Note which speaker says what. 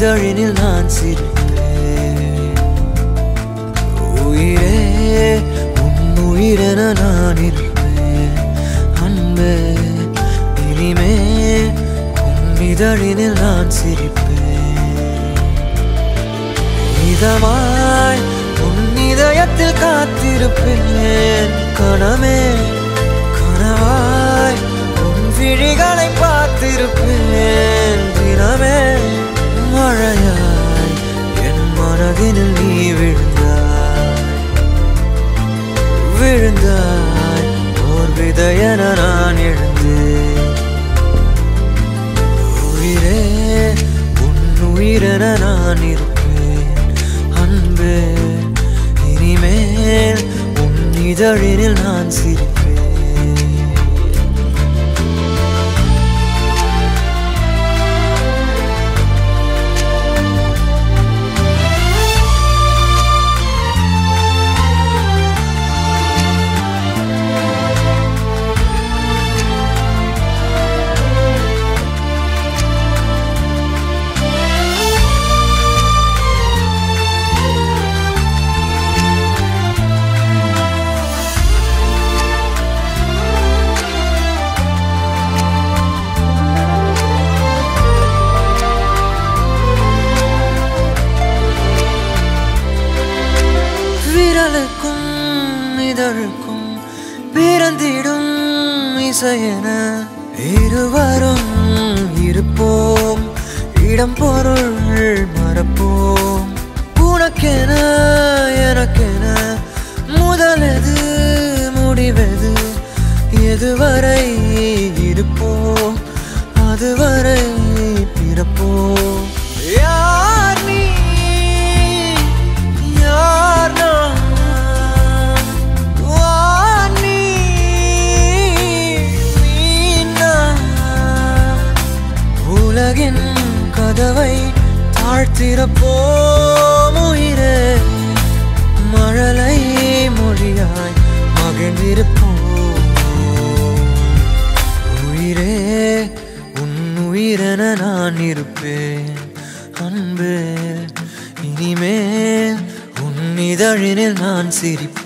Speaker 1: இதழினில் நான் சிரிப்பேன் உயிரே உன் உயிரென நான் இருப்பேன் அன்பே இனிமே உன் இதழினில் நான் சிரிப்பேன் இதமாய் உன் இதயத்தில் காத்திருப்பேன் கணமே கனவாய் உன் விழிகளை பார்த்திருப்பேன் தினமே மழையாய் என் மனதினில் நீ விழுந்தாய் விழுந்தாய் ஓர் விதையென நான் எழுந்தேன் உயிரே உன் உயிரென நான் இருப்பேன் அன்பே இனிமேல் உன் இதழினில் நான் சிரிப்பேன் விரலுக்கும் இதழுக்கும் பிறந்திடும் இசையென இருவரும் இருப்போம் இடம் பொருள் மறப்போம் உனக்கென எனக்கென முதலெது முடிவெது எதுவரை இருப்போம் அதுவரை பிறப்போம் யார் நீ யார் நான் வான் நீ நீ நான் உலகின் கதவை தாழ்த்திறப்போம் உயிரே மழலை மொழியாய் மகிழ்ந்திருப்போம் உயிரே உன் உயிரென நான் இருப்பேன் அன்பு இனிமேல் உன் இதழினில் நான் சிரிப்பேன்